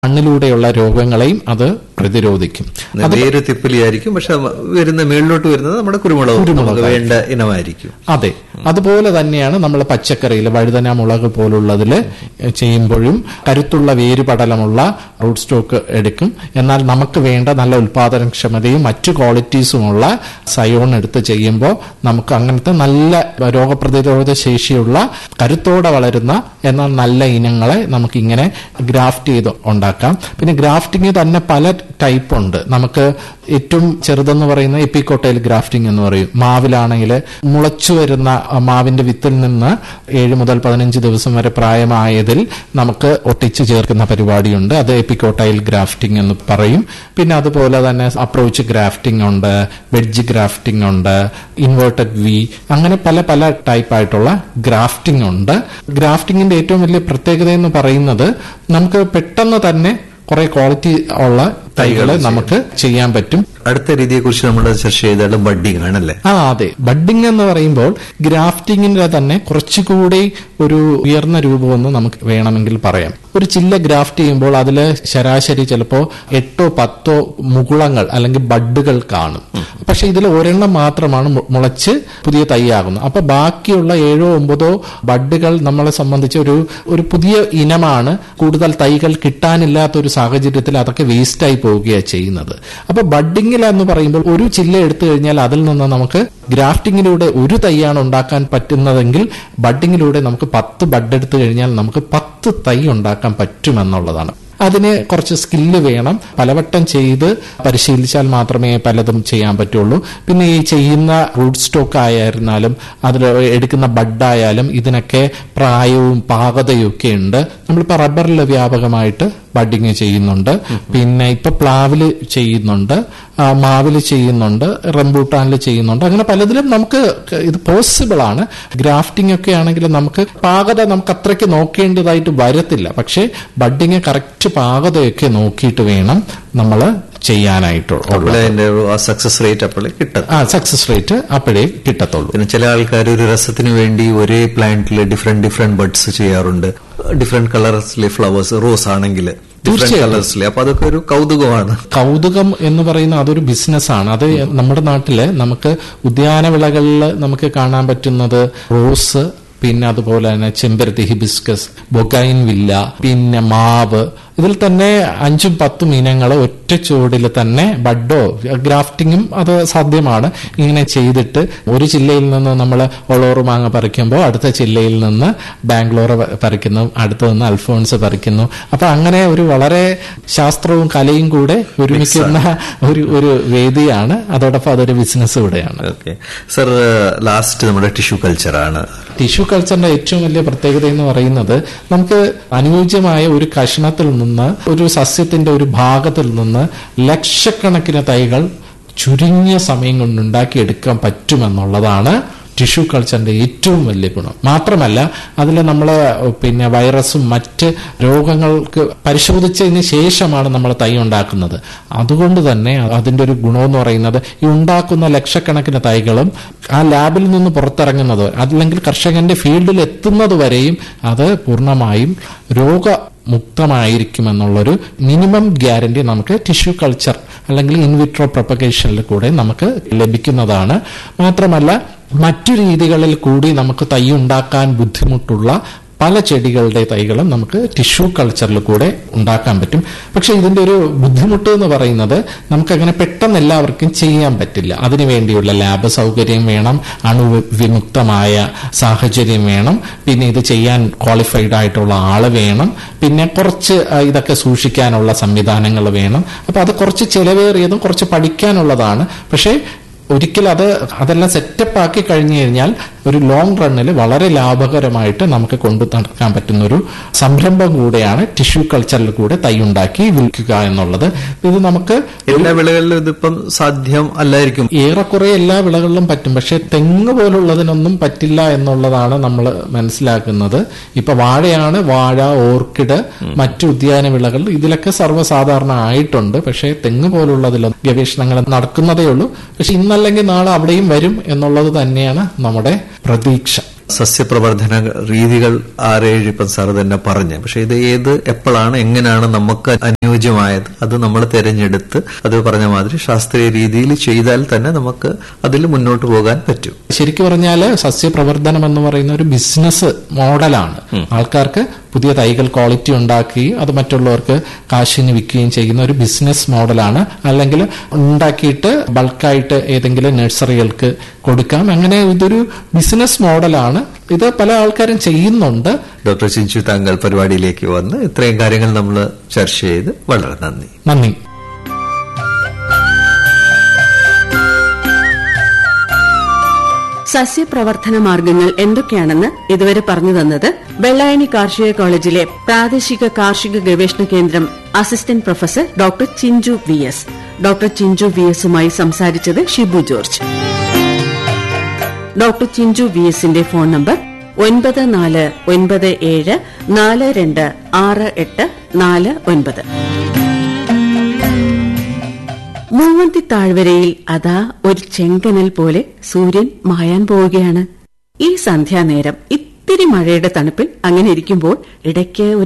മണ്ണിലൂടെയുള്ള രോഗങ്ങളെയും അത് പ്രതിരോധിക്കും വേര് തിപ്പലിയായിരിക്കും പക്ഷെ വരുന്ന മേളിലോട്ട് വരുന്നത് നമ്മുടെ കുരുമുളക് നമുക്ക് വേണ്ട ഇനമായിരിക്കും അതെ അതുപോലെ തന്നെയാണ് നമ്മൾ പച്ചക്കറിയിൽ വഴുതന മുളക് പോലുള്ളതിൽ ചെയ്യുമ്പോഴും കരുത്തുള്ള വേരുപടലമുള്ള റൂട്ട് സ്റ്റോക്ക് എടുക്കും എന്നാൽ നമുക്ക് വേണ്ട നല്ല ഉൽപാദനക്ഷമതയും മറ്റു ക്വാളിറ്റീസുമുള്ള സയോൺ എടുത്ത് ചെയ്യുമ്പോൾ നമുക്ക് അങ്ങനത്തെ നല്ല രോഗപ്രതിരോധ ശേഷിയുള്ള കരുത്തോടെ വളരുന്ന എന്നാൽ നല്ല ഇനങ്ങളെ നമുക്ക് ഇങ്ങനെ ഗ്രാഫ്റ്റ് ചെയ്ത് ഉണ്ടാക്കാം പിന്നെ ഗ്രാഫ്റ്റിംഗ് തന്നെ പല ടൈപ്പ് ഉണ്ട് നമുക്ക് ഏറ്റവും ചെറുതെന്ന് പറയുന്ന എപ്പിക്കോട്ടയിൽ ഗ്രാഫ്റ്റിംഗ് എന്ന് പറയും മാവിലാണെങ്കിൽ മുളച്ചു വരുന്ന മാവിന്റെ വിത്തിൽ നിന്ന് ഏഴ് മുതൽ പതിനഞ്ച് ദിവസം വരെ പ്രായമായതിൽ നമുക്ക് ഒട്ടിച്ചു ചേർക്കുന്ന പരിപാടിയുണ്ട് അത് എപ്പിക്കോട്ടൈൽ ഗ്രാഫ്റ്റിംഗ് എന്ന് പറയും പിന്നെ അതുപോലെ തന്നെ അപ്രോച്ച് ഗ്രാഫ്റ്റിംഗ് ഉണ്ട് വെഡ്ജ് ഗ്രാഫ്റ്റിംഗ് ഉണ്ട് ഇൻവേർട്ടഡ് വി അങ്ങനെ പല പല ടൈപ്പ് ആയിട്ടുള്ള ഗ്രാഫ്റ്റിംഗ് ഉണ്ട് ഗ്രാഫ്റ്റിംഗിന്റെ ഏറ്റവും വലിയ പ്രത്യേകത എന്ന് പറയുന്നത് നമുക്ക് പെട്ടെന്ന് തന്നെ കുറെ ക്വാളിറ്റി ഉള്ള തൈകൾ നമുക്ക് ചെയ്യാൻ പറ്റും അടുത്ത രീതിയെ കുറിച്ച് നമ്മൾ ചർച്ച ചെയ്തത് ബഡ്ഡിംഗ് ആണല്ലേ ആ അതെ ബഡ്ഡിംഗ് എന്ന് പറയുമ്പോൾ ഗ്രാഫ്റ്റിംഗിന്റെ തന്നെ കുറച്ചുകൂടി ഒരു ഉയർന്ന രൂപമെന്ന് നമുക്ക് വേണമെങ്കിൽ പറയാം ഒരു ചില്ല ഗ്രാഫ്റ്റ് ചെയ്യുമ്പോൾ അതിൽ ശരാശരി ചിലപ്പോൾ എട്ടോ പത്തോ മുകുളങ്ങൾ അല്ലെങ്കിൽ ബഡ്ഡുകൾ കാണും പക്ഷെ ഇതിൽ ഒരെണ്ണം മാത്രമാണ് മു- മുളച്ച് പുതിയ തൈയാകുന്നത് അപ്പൊ ബാക്കിയുള്ള ഏഴോ ഒമ്പതോ ബഡ്ഡുകൾ നമ്മളെ സംബന്ധിച്ച് ഒരു ഒരു പുതിയ ഇനമാണ് കൂടുതൽ തൈകൾ കിട്ടാനില്ലാത്ത ഒരു സാഹചര്യത്തിൽ അതൊക്കെ വേസ്റ്റായി പോവുകയാണ് ചെയ്യുന്നത് അപ്പൊ ബഡ്ഡിംഗിൽ എന്ന് പറയുമ്പോൾ ഒരു ചില്ല എടുത്തു കഴിഞ്ഞാൽ അതിൽ നിന്ന് നമുക്ക് ഗ്രാഫ്റ്റിംഗിലൂടെ ഒരു തൈയാണ് ഉണ്ടാക്കാൻ പറ്റുന്നതെങ്കിൽ ബഡ്ഡിങ്ങിലൂടെ നമുക്ക് പത്ത് ബഡ് എടുത്തു കഴിഞ്ഞാൽ നമുക്ക് പത്ത് തൈ ഉണ്ടാക്കാൻ പറ്റുമെന്നുള്ളതാണ് അതിന് കുറച്ച് സ്കില്ല് വേണം പലവട്ടം ചെയ്ത് പരിശീലിച്ചാൽ മാത്രമേ പലതും ചെയ്യാൻ പറ്റുള്ളൂ പിന്നെ ഈ ചെയ്യുന്ന റൂട്ട് സ്റ്റോക്ക് ആയിരുന്നാലും അതിൽ എടുക്കുന്ന ബഡായാലും ഇതിനൊക്കെ പ്രായവും പാകതയും ഒക്കെ ഉണ്ട് നമ്മളിപ്പോൾ റബ്ബറിൽ വ്യാപകമായിട്ട് ബഡിങ് ചെയ്യുന്നുണ്ട് പിന്നെ ഇപ്പൊ പ്ലാവില് ചെയ്യുന്നുണ്ട് ആ, മാവില് ചെയ്യുന്നുണ്ട് റംബൂട്ടാനിൽ ചെയ്യുന്നുണ്ട് അങ്ങനെ പലതിലും നമുക്ക് ഇത് പോസിബിൾ ആണ് ഗ്രാഫ്റ്റിംഗ് ഒക്കെ ആണെങ്കിൽ നമുക്ക് പാകത നമുക്ക് അത്രയ്ക്ക് നോക്കേണ്ടതായിട്ട് വരത്തില്ല പക്ഷേ ബഡിങ് കറക്റ്റ് പാകതയൊക്കെ നോക്കിയിട്ട് വേണം നമ്മൾ ചെയ്യാനായിട്ടുള്ളൂ അപ്പോൾ അതിന്റെ ഒരു ആ സക്സസ് റേറ്റ് അപ്പോൾ കിട്ടും ആ സക്സസ് റേറ്റ് അപ്പോഴേ കിട്ടത്തുള്ളൂ പിന്നെ ചില ആൾക്കാർ ഒരു രസത്തിന് വേണ്ടി ഒരേ പ്ലാന്റിൽ ഡിഫറെന്റ് ഡിഫറെന്റ് ബഡ്സ് ചെയ്യാറുണ്ട് ഡിഫറെന്റ് കളേഴ്സിലെ ഫ്ലവേഴ്സ് റോസ് ആണെങ്കിൽ ഡിഫറെന്റ് തീർച്ചയായും. കളേഴ്സിലെ അപ്പൊ അതൊക്കെ ഒരു കൗതുകമാണ് കൗതുകം എന്ന് പറയുന്ന അതൊരു ബിസിനസ്സാണ് അത് നമ്മുടെ നാട്ടില് നമുക്ക് ഉദ്യാന വിളകളിൽ നമുക്ക് കാണാൻ പറ്റുന്നത് റോസ് പിന്നെ അതുപോലെ തന്നെ ചെമ്പരത്തി ഹിബിസ്കസ് ബൊഗൈൻ വില്ല പിന്നെ മാവ് ഇതിൽ തന്നെ അഞ്ചും പത്തും ഇനങ്ങൾ ഒറ്റ ചുവടിൽ തന്നെ ബഡോ ഗ്രാഫ്റ്റിങ്ങും അത് സാധ്യമാണ് ഇങ്ങനെ ചെയ്തിട്ട് ഒരു ജില്ലയിൽ നിന്ന് നമ്മൾ ഒളോറ് മാങ്ങ പറിക്കുമ്പോൾ അടുത്ത ജില്ലയിൽ നിന്ന് ബാംഗ്ലൂർ പറിക്കുന്നു അടുത്ത് നിന്ന് അൽഫോൺസ് പറിക്കുന്നു അപ്പൊ അങ്ങനെ ഒരു വളരെ ശാസ്ത്രവും കലയും കൂടെ ഒരുമിക്കുന്ന ഒരു ഒരു വേദിയാണ് അതോടൊപ്പം അതൊരു ബിസിനസ് കൂടെയാണ് ഓക്കെ സർ ലാസ്റ്റ് നമ്മുടെ ടിഷ്യൂ കൾച്ചറാണ് ടിഷ്യൂ കൾച്ചറിന്റെ ഏറ്റവും വലിയ പ്രത്യേകത എന്ന് പറയുന്നത് നമുക്ക് അനുയോജ്യമായ ഒരു കഷണത്തിൽ നിന്ന് ഒരു സസ്യത്തിന്റെ ഒരു ഭാഗത്തിൽ നിന്ന് ലക്ഷക്കണക്കിന് തൈകൾ ചുരുങ്ങിയ സമയം കൊണ്ട് ഉണ്ടാക്കിയെടുക്കാൻ പറ്റുമെന്നുള്ളതാണ് ടിഷ്യൂ കൾച്ചറിന്റെ ഏറ്റവും വലിയ ഗുണം മാത്രമല്ല അതിൽ നമ്മൾ പിന്നെ വൈറസും മറ്റ് രോഗങ്ങൾക്ക് പരിശോധിച്ചതിന് ശേഷമാണ് നമ്മൾ തൈ ഉണ്ടാക്കുന്നത് അതുകൊണ്ട് തന്നെ അതിന്റെ ഒരു ഗുണമെന്ന് പറയുന്നത് ഈ ഉണ്ടാക്കുന്ന ലക്ഷക്കണക്കിന് തൈകളും ആ ലാബിൽ നിന്ന് പുറത്തിറങ്ങുന്നത് അല്ലെങ്കിൽ കർഷകന്റെ ഫീൽഡിൽ എത്തുന്നത് വരെയും അത് പൂർണ്ണമായും രോഗ മുക്തമായിരിക്കുമെന്നുള്ളൊരു മിനിമം ഗ്യാരണ്ടി നമുക്ക് ടിഷ്യൂ കൾച്ചർ അല്ലെങ്കിൽ ഇൻവിട്രോ പ്രൊപ്പഗേഷനിൽ കൂടെ നമുക്ക് ലഭിക്കുന്നതാണ് മാത്രമല്ല മറ്റു രീതികളിൽ കൂടി നമുക്ക് തൈ ഉണ്ടാക്കാൻ ബുദ്ധിമുട്ടുള്ള പല ചെടികളുടെ തൈകളും നമുക്ക് ടിഷ്യൂ കൾച്ചറിൽ കൂടെ ഉണ്ടാക്കാൻ പറ്റും പക്ഷെ ഇതിന്റെ ഒരു ബുദ്ധിമുട്ട് എന്ന് പറയുന്നത് നമുക്കങ്ങനെ പെട്ടെന്ന് എല്ലാവർക്കും ചെയ്യാൻ പറ്റില്ല അതിനു വേണ്ടിയുള്ള ലാബ് സൗകര്യം വേണം അണുവിമുക്തമായ സാഹചര്യം വേണം പിന്നെ ഇത് ചെയ്യാൻ ക്വാളിഫൈഡ് ആയിട്ടുള്ള ആള് വേണം പിന്നെ കുറച്ച് ആ, ഇതൊക്കെ സൂക്ഷിക്കാനുള്ള സംവിധാനങ്ങൾ വേണം അപ്പൊ അത് കുറച്ച് ചെലവേറിയതും കുറച്ച് പഠിക്കാനുള്ളതാണ് പക്ഷേ ഒരിക്കൽ അത് അതെല്ലാം സെറ്റപ്പ് ആക്കി കഴിഞ്ഞു കഴിഞ്ഞാൽ ഒരു ലോങ് റണ്ണിൽ വളരെ ലാഭകരമായിട്ട് നമുക്ക് കൊണ്ടു നടക്കാൻ പറ്റുന്ന ഒരു സംരംഭം കൂടെയാണ് ടിഷ്യൂ കൾച്ചറിൽ കൂടെ തൈ ഉണ്ടാക്കി വിൽക്കുക എന്നുള്ളത് ഇത് നമുക്ക് എല്ലാ വിളകളിലും ഇതിപ്പം സാധ്യം അല്ലായിരിക്കും ഏറെക്കുറെ എല്ലാ വിളകളിലും പറ്റും പക്ഷെ തെങ്ങ് പോലുള്ളതിനൊന്നും പറ്റില്ല എന്നുള്ളതാണ് നമ്മൾ മനസ്സിലാക്കുന്നത് ഇപ്പൊ വാഴയാണ് വാഴ ഓർക്കിഡ് മറ്റു ഉദ്യാന വിളകൾ ഇതിലൊക്കെ സർവ്വസാധാരണ ആയിട്ടുണ്ട് പക്ഷേ തെങ്ങ് പോലുള്ളതിലൊന്നും ഗവേഷണങ്ങൾ നടക്കുന്നതേ ഉള്ളൂ പക്ഷെ ഇന്നല്ലെങ്കിൽ നാളെ അവിടെയും വരും എന്നുള്ളത് തന്നെയാണ് നമ്മുടെ പ്രതീക്ഷ സസ്യപ്രവർത്തന രീതികൾ ആറേഴ് ഇപ്പം സാറ് തന്നെ പറഞ്ഞു പക്ഷെ ഇത് ഏത് എപ്പോഴാണ് എങ്ങനെയാണ് നമുക്ക് അനുയോജ്യമായത് അത് നമ്മൾ തിരഞ്ഞെടുത്ത് അത് പറഞ്ഞ മാതിരി ശാസ്ത്രീയ രീതിയിൽ ചെയ്താൽ തന്നെ നമുക്ക് അതിൽ മുന്നോട്ട് പോകാൻ പറ്റും ശരിക്കും പറഞ്ഞാല് സസ്യപ്രവർത്തനം എന്ന് പറയുന്ന ഒരു ബിസിനസ് മോഡലാണ് ആൾക്കാർക്ക് പുതിയ തൈകൾ ക്വാളിറ്റി ഉണ്ടാക്കുകയും അത് മറ്റുള്ളവർക്ക് കാശിന് വിൽക്കുകയും ചെയ്യുന്ന ഒരു ബിസിനസ് മോഡലാണ് അല്ലെങ്കിൽ ഉണ്ടാക്കിയിട്ട് ബൾക്കായിട്ട് ഏതെങ്കിലും നഴ്സറികൾക്ക് കൊടുക്കാം അങ്ങനെ ഇതൊരു ബിസിനസ് മോഡലാണ് ഇത് പല ആൾക്കാരും ചെയ്യുന്നുണ്ട് ഡോക്ടർ ചിഞ്ചു താങ്കൾ പരിപാടിയിലേക്ക് വന്ന് ഇത്രയും കാര്യങ്ങൾ നമ്മൾ ചർച്ച ചെയ്ത് വളരെ നന്ദി നന്ദി സസ്യപ്രവർത്തന മാർഗങ്ങൾ എന്തൊക്കെയാണെന്ന് ഇതുവരെ പറഞ്ഞു തന്നത് വെള്ളായണി കാർഷിക കോളേജിലെ പ്രാദേശിക കാർഷിക ഗവേഷണ കേന്ദ്രം assistant professor doctor Chinchu V S doctor Chinchu V എസുമായി സംസാരിച്ചത് Shibu George doctor Chinchu V എസിന്റെ ഫോൺ നമ്പർ ഒൻപത് നാല് ഒൻപത് ഏഴ് നാല് രണ്ട് ആറ് എട്ട് നാല് ഒൻപത് മൂവന്തി താഴ്വരയിൽ അതാ ഒരു ചെങ്കനൽ പോലെ സൂര്യൻ മായാൻ പോവുകയാണ് ഈ സന്ധ്യാനേരം ഇത്തിരി മഴയുടെ തണുപ്പിൽ അങ്ങനെ ഇരിക്കുമ്പോൾ ഇടയ്ക്ക് ഒരു